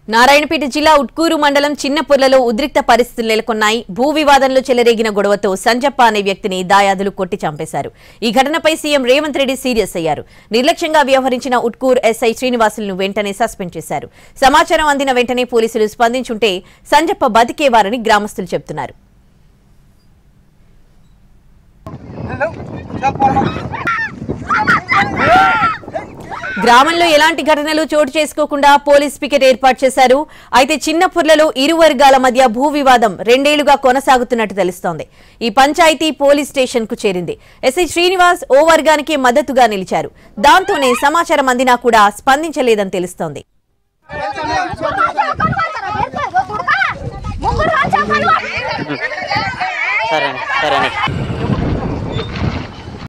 నారాయణపేట జిల్లా ఉట్కూరు మండలం చిన్నపుర్లలో ఉద్రిక్త పరిస్థితులు నెలకొన్నాయి భూ వివాదంలో చెలరేగిన గొడవతో సంజప్ప అనే వ్యక్తిని దాయాదులు కొట్టి చంపేశారు ఈ ఘటనపై సీఎం రేవంత్ రెడ్డి సీరియస్ అయ్యారు నిర్లక్ష్యంగా వ్యవహరించిన ఉట్కూరు ఎస్ఐ శ్రీనివాసులను వెంటనే సస్పెండ్ చేశారు సమాచారం అందిన వెంటనే పోలీసులు స్పందించుంటే సంజప్ప బతికేవారని గ్రామస్తులు చెబుతున్నారు గ్రామంలో ఎలాంటి ఘటనలు చోటు చేసుకోకుండా పోలీస్ పికెట్ ఏర్పాటు చేశారు అయితే చిన్నపుర్లలో ఇరు వర్గాల మధ్య భూ వివాదం రెండేళ్లుగా కొనసాగుతున్నట్టు తెలుస్తోంది ఈ పంచాయతీ పోలీస్ స్టేషన్ కు చేరింది ఎస్ఐ శ్రీనివాస్ ఓ వర్గానికి మద్దతుగా నిలిచారు దాంతోనే సమాచారం అందినా కూడా స్పందించలేదని తెలుస్తోంది సరే సరే